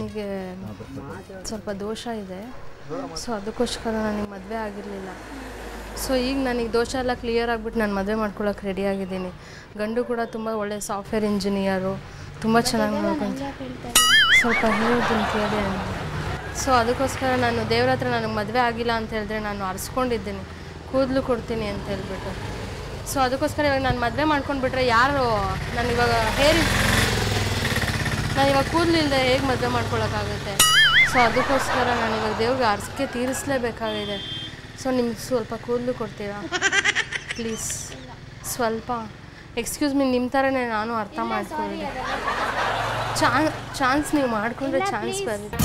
ನನಗೆ ಸ್ವಲ್ಪ ದೋಷ ಇದೆ ಸೊ ಅದಕ್ಕೋಸ್ಕರ ನನಗೆ ಮದುವೆ ಆಗಿರಲಿಲ್ಲ ಸೊ ಈಗ ನನಗೆ ದೋಷ ಎಲ್ಲ ಕ್ಲಿಯರ್ ಆಗಿಬಿಟ್ಟು ನಾನು ಮದುವೆ ಮಾಡ್ಕೊಳ್ಳೋಕೆ ರೆಡಿ ಆಗಿದ್ದೀನಿ ಗಂಡು ಕೂಡ ತುಂಬ ಒಳ್ಳೆ ಸಾಫ್ಟ್ವೇರ್ ಇಂಜಿನಿಯರು ತುಂಬ ಚೆನ್ನಾಗಿ ನೋಡ್ಕೊಂತ ಸ್ವಲ್ಪ ಹೇಳ್ತೀನಿ ಕೇಳಿ ಸೊ ಅದಕ್ಕೋಸ್ಕರ ನಾನು ದೇವ್ರ ಹತ್ರ ನನಗೆ ಮದುವೆ ಆಗಿಲ್ಲ ಅಂತ ಹೇಳಿದ್ರೆ ನಾನು ಅರ್ಸ್ಕೊಂಡಿದ್ದೀನಿ ಕೂದಲು ಕೊಡ್ತೀನಿ ಅಂತ ಹೇಳ್ಬಿಟ್ಟು ಸೊ ಅದಕ್ಕೋಸ್ಕರ ಇವಾಗ ನಾನು ಮದುವೆ ಮಾಡ್ಕೊಂಡ್ಬಿಟ್ರೆ ಯಾರು ನಾನು ಇವಾಗ ಹೇರ್ ನಾನು ಇವಾಗ ಕೂದಲಿಲ್ಲದೆ ಹೇಗೆ ಮದುವೆ ಮಾಡ್ಕೊಳಕ್ಕಾಗುತ್ತೆ ಸೊ ಅದಕ್ಕೋಸ್ಕರ ನಾನು ಇವಾಗ ದೇವ್ರಿಗೆ ಅರ್ಸಕ್ಕೆ ತೀರಿಸಲೇಬೇಕಾಗಿದೆ ಸೊ ನಿಮ್ಗೆ ಸ್ವಲ್ಪ ಕೂದಲು ಕೊಡ್ತೀರಾ ಪ್ಲೀಸ್ ಸ್ವಲ್ಪ ಎಕ್ಸ್ಕ್ಯೂಸ್ ಮೀ ನಿಮ್ಮ ಥರನೇ ನಾನು ಅರ್ಥ ಮಾಡ್ಕೊಂಡಿದ್ದೆ ಚಾನ್ ಚಾನ್ಸ್ ನೀವು ಮಾಡಿಕೊಂಡ್ರೆ ಚಾನ್ಸ್ ಬರುತ್ತೆ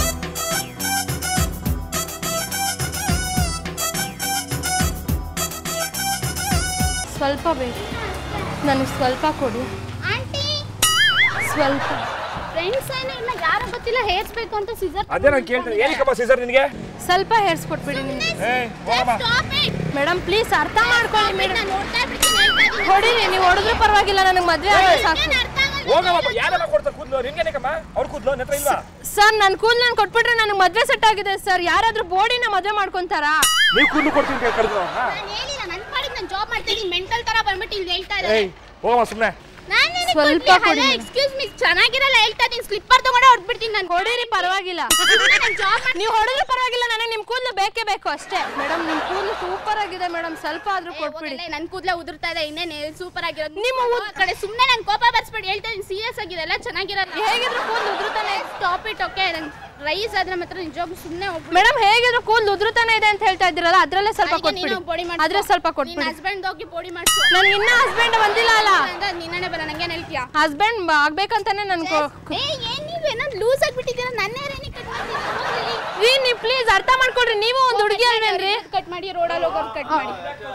ಸ್ವಲ್ಪ ಬೇಕು ನನಗೆ ಸ್ವಲ್ಪ ಕೊಡಿ ಆಂಟಿ ಸ್ವಲ್ಪ ಫ್ರೆಂಡ್ಸ್ ಏನೂ ಇಲ್ಲ ಯಾರು ಗೊತ್ತಿಲ್ಲ ಹೇರ್ಸ್ಬೇಕು ಅಂತ ಸಿಸರ್ ಅದೇ ನಾನು ಕೇಳ್ತೀನಿ ಏನಕ್ಕಮ್ಮ ಸೀಸರ್ ನಿನಗೆ ಸ್ವಲ್ಪ ಹೇರ್ಸ್ಕೊಟ್ಬಿಡಿ ನಿಮ್ಗೆ ಏಯ್ ಹೋಗಮ್ಮ ಸ್ಟಾಪ್ ಇಟ್ ಮೇಡಮ್ ಪ್ಲೀಸ್ ಅರ್ಥ ಮಾಡ್ಕೊಳ್ಳಿ ಮೇಡಮ್ ನಾನು ನೋಡ್ತಾ ಇರ್ತೀನಿ ಹೇಳ್ತಾ ಇದ್ದೀನಿ ಹೊಡಿರಿ ನೀವು ಹೊಡೆದ್ರೂ ಪರವಾಗಿಲ್ಲ ನನಗೆ ಮದುವೆ ಆದರೆ ಸಾಕು ಏನ್ ಅರ್ಥ ಆಗಲ್ಲ ಹೋಗಮ್ಮ ಯಾರಮ್ಮ ಕೊಡ್ತಾರೆ ಕೂದಲು ನಿನ್ಗೇನಕ್ಕಮ್ಮ ಅವ್ರ ಕೂದಲು ನನ್ನ ಹತ್ರ ಇಲ್ವಾ ಸರ್ ನನ್ನ ಕೂದಲು ನಾನು ಕೊಟ್ಬಿಟ್ರೆ ನನಗೆ ಮದುವೆ ಸೆಟ್ ಆಗಿದೆ ಸರ್ ಯಾರಾದ್ರೂ ಬೋಡಿನ ಮದುವೆ ಮಾಡ್ಕೊಂತಾರಾ ನೀವು ಕೂದಲು ಕೊಡ್ತೀನಿ ಅಂತ ಕರೆದ್ರು ನಾನು ಹೇಳಿಲ್ಲ ನನ್ನ ಪಾಡಿಗೆ ನಾನು ಜಾಬ್ ಮಾಡ್ತಾ ಇದ್ದೀನಿ ಮೆಂಟಲ್ ತರ ಬಂದ್ಬಿಟ್ಟು ಇಲ್ಲಿ ಹೇಳ್ತಾ ಇದ್ದಾರೆ ಏಯ್ ಹೋಗಮ್ಮ ಸುಮ್ಮನೆ ನಾನು ಸ್ವಲ್ಪ ಕೊಡಿ madam. ಎಕ್ಸ್ಕ್ಯೂಸ್ ಮೀ ಚೆನ್ನಾಗಿರಲ್ಲ ಹೇಳ್ತಾ ಇದ್ದೀನಿ ಸ್ಲಿಪ್ಪರ್ ತಗೊಂಡೆ ಹೊಡ್ಬಿಡ್ತೀನಿ ನಾನು ಹೊಡೀರಿ ಪರವಾಗಿಲ್ಲ ಜಾಬ್ ನೀವು ಹೊಡೆದ್ರೂ ಪರವಾಗಿಲ್ಲ ನನಗೆ ನಿಮ್ಮ ಕೂದಲು ಬೇಕೇ ಬೇಕು ಅಷ್ಟೇ ಮೇಡಮ್ ನಿಮ್ಮ ಕೂದಲು ಸೂಪರ್ ಆಗಿದೆ ಮೇಡಮ್ ಸ್ವಲ್ಪ ಆದ್ರೂ ಕೊಟ್ಬಿಡಿ ನನ್ ಕೂದಲ ಉದುರ್ತಾ ಇದೆ ಇನ್ನೇನೆ ಸೂಪರ್ ಆಗಿರೋದು ನಿಮ್ಮ ನಿಮ್ಮ ಕಡೆ ಸುಮ್ಮನೆ ನಾನು ಕೋಪ ಬರ್ಸ್ಬೇಡಿ ಹೇಳ್ತಾ ಇದ್ದೀನಿ ಸೀರಿಯಸ್ ಆಗಿದೆ ಎಲ್ಲ ಚೆನ್ನಾಗಿರಲ್ಲ ಹೇಗಿದ್ರು ಕೂದಲು ಉದುರುತ್ತಾನೆ ಸ್ಟಾಪ್ ಇಟ್ ಓಕೆ ನನ್ ರೈಸ್ ಆದ್ರೆ ಮಾತ್ರ ನಿಜವಾಗ್ಲೂ ಸುಮ್ಮನೆ ಹೋಗ್ಬಿಡಿ ಮೇಡಮ್ ಹೇಗಿದ್ರು ಕೂದಲು ಉದುರುತ್ತಾನೆ ಇದೆ ಅಂತ ಹೇಳ್ತಾ ಇದ್ದೀರಲ್ಲ ಅದ್ರಲ್ಲೇ ಸ್ವಲ್ಪ ಅದಕ್ಕೆ ಕೊಟ್ಬಿಡಿ ನೀನು ಪೊಡಿ ಮಾಡ್ಸು. ಅದ್ರೆ ಸ್ವಲ್ಪ ನಿನ್ನ ಕೊಟ್ಬಿಡಿ ಹಸ್ಬೆಂಡ್ ಹೋಗಿ ಪೊಡಿ ಮಾಡಿಸು ನನಗೆ ಇನ್ನ ಹಸ್ಬೆಂಡ್ ಬಂದಿಲ್ಲ ಅಲ್ಲ ನಿನ್ನೆ ಬರ ನಂಗೆ ಹೇಳ್ತೀಯಾ ಹಸ್ಬೆಂಡ್ ಆಗ್ಬೇಕಂತಾನೆ ನನ್ಗೆ ಏ ಏನ್ ನೀವು ಏನೋ ಲೂಸ್ ಆಗಿಬಿಟ್ಟಿದ್ದೀರಾ ನನ್ನ ಏನೇನೆ ಕಟ್ ಮಾಡ್ತೀರಾ ರೀ ನೀವು ಪ್ಲೀಸ್ ಅರ್ಥ ಮಾಡ್ಕೊಡ್ರಿ ನೀವು ಒಂದು ಹುಡುಗಿ ಅಲ್ವೇನ್ರಿ ಕಟ್ ಮಾಡಿ ರೋಡಲ್ಲಿ ಹೋಗೋರು ಕಟ್ ಮಾಡಿ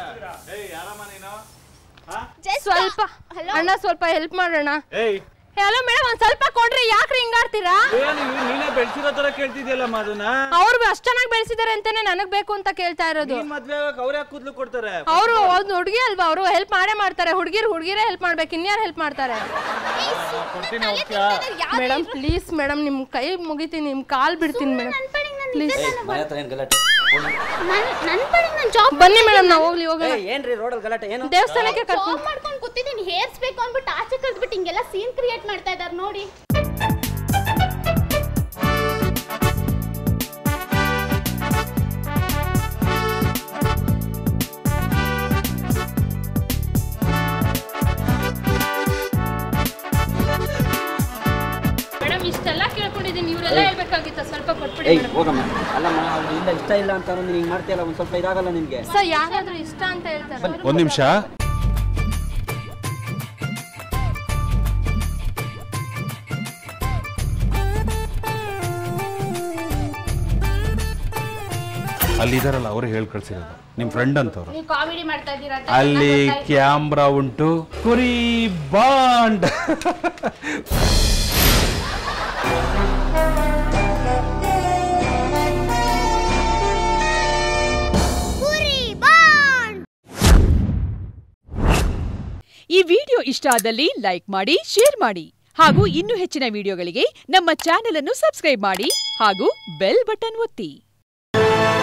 Just ಸ್ವಲ್ಪ Hello? ಅಣ್ಣ ಸ್ವಲ್ಪ ಹೆಲ್ಪ್ ಮಾಡೋಣ ಏಯ್ ಹಲೋ ಮೇಡಮ್ ಒಂದ್ ಸ್ವಲ್ಪ ಕೊಡ್ರಿ ಯಾಕ್ರಿ ಹಿಂಗಾಡ್ತೀರಾ ಏನು ಇವ್ ನೀನೇ ಬೆಳ್ಸಿರೋ ತರ ಕೇಳ್ತಿದ್ಯಲ್ಲಮ್ಮ ಅದನ್ನ ಅವ್ರು ಅಷ್ಟ್ ಚೆನ್ನಾಗಿ ಬೆಳೆಸಿದಾರೆ ಅಂತಾನೆ ನನಗ್ ಬೇಕು ಅಂತ ಕೇಳ್ತಾ ಇರೋದು ನೀನ್ ಮದ್ವೆ ಆಗಕ್ ಅವ್ರ ಯಾಕೆ ಕೂದ್ಲು ಕೊಡ್ತಾರೆ ಅವರು ಒಂದು ಹುಡುಗಿ ಅಲ್ವಾ ಅವರು ಹೆಲ್ಪ್ ಮಾಡೇ ಮಾಡ್ತಾರೆ ಹುಡುಗಿರು ಹುಡುಗಿರೇ ಹೆಲ್ಪ್ ಮಾಡ್ಬೇಕು ಇನ್ಯಾರು ಹೆಲ್ಪ್ ಮಾಡ್ತಾರೆ ಕೊಡ್ತೀನಿ ಹೋಗ್ತೀಯಾ ಮೇಡಮ್ ಪ್ಲೀಸ್ ಮೇಡಮ್ ನಿಮ್ ಕೈ ಮುಗಿತೀನಿ ನಿಮ್ ಕಾಲ್ ಬಿಡ್ತೀನಿ ಮೇಡಮ್ ನನ್ನ ಪಾಡಿಗೆ ನಾನು ಪ್ಲೀಸ್ ಮನೆ ಹತ್ರ ಏನ್ ಗಲಾಟೆ ನನ್ನ ಪಾಡಿಗೆ ನಾನು ಜಾಬ್ ಬನ್ನಿ ಮೇಡಮ್ ನಾವು ಹೋಗ್ಲಿ ಹೋಗೋಣ ಏಯ್ ಏನ್ರಿ ರೋಡಲ್ಲಿ ಗಲಾಟೆ ಏನು ದೇವಸ್ಥಾನಕ್ಕೆ ಕರ್ಕೊಂಡು ಜಾಬ್ ಮಾಡ್ಕೊಂಡು ಕೂತಿದ್ದೀನಿ ಹೇರ್ಸ್ಬೇಕು ಅಂದ್ಬಿಟ್ಟು ಆಚೆ ಕರೆದ್ಬಿಟ್ಟು ಹಿಂಗೆಲ್ಲ ಸೀನ್ ಕ್ರಿಯೇಟ್ ಮಾಡ್ತಾ ಇದ್ದಾರೆ ನೋಡಿ ಮೇಡಮ್ ಇಷ್ಟೆಲ್ಲ ಕೇಳ್ಕೊಂಡಿದ್ದೀನಿ ಇವರೆಲ್ಲ ಹೇಳ್ಬೇಕಾಗಿತ್ತ ಸ್ವಲ್ಪ ಕೊಟ್ಬಿಡಿ ಏಯ್ ಹೋಗಮ್ಮ ಅಲ್ಲಮ್ಮ ಅವ್ರು ಇಲ್ಲ ಇಷ್ಟ ಇಲ್ಲ ಅಂತ ನೀನು ಹಿಂಗೆ ಮಾಡ್ತೀಯಲ್ಲ ಒಂದು ಸ್ವಲ್ಪ ಇದಾಗಲ್ಲ ನಿನಗೆ ಸರ್ ಯಾರಾದ್ರೂ ಇಷ್ಟ ಅಂತ ಹೇಳ್ತಾರೆ ಒಂದ್ ನಿಮಿಷ ಅಲ್ಲಿದಾರಲ್ಲ ಅವ್ರು ಹೇಳಿ ಕಳ್ಸಿರೋದು ನಿಮ್ ಫ್ರೆಂಡ್ ಅಂತವ್ರು ನೀವು ಕಾಮಿಡಿ ಮಾಡ್ತಾ ಇದ್ದೀರಾ ಅಂತ ಅಲ್ಲಿ ಕ್ಯಾಮ್ರಾ ಉಂಟು ಕುರಿ ಬಾಂಡ್ ಈ ವಿಡಿಯೋ ಇಷ್ಟ ಆದಲ್ಲಿ ಲೈಕ್ ಮಾಡಿ ಶೇರ್ ಮಾಡಿ ಹಾಗೂ ಇನ್ನೂ ಹೆಚ್ಚಿನ ವಿಡಿಯೋಗಳಿಗೆ ನಮ್ಮ ಚಾನೆಲ್ ಅನ್ನು ಸಬ್ಸ್ಕ್ರೈಬ್ ಮಾಡಿ ಹಾಗೂ ಬೆಲ್ ಬಟನ್ ಒತ್ತಿ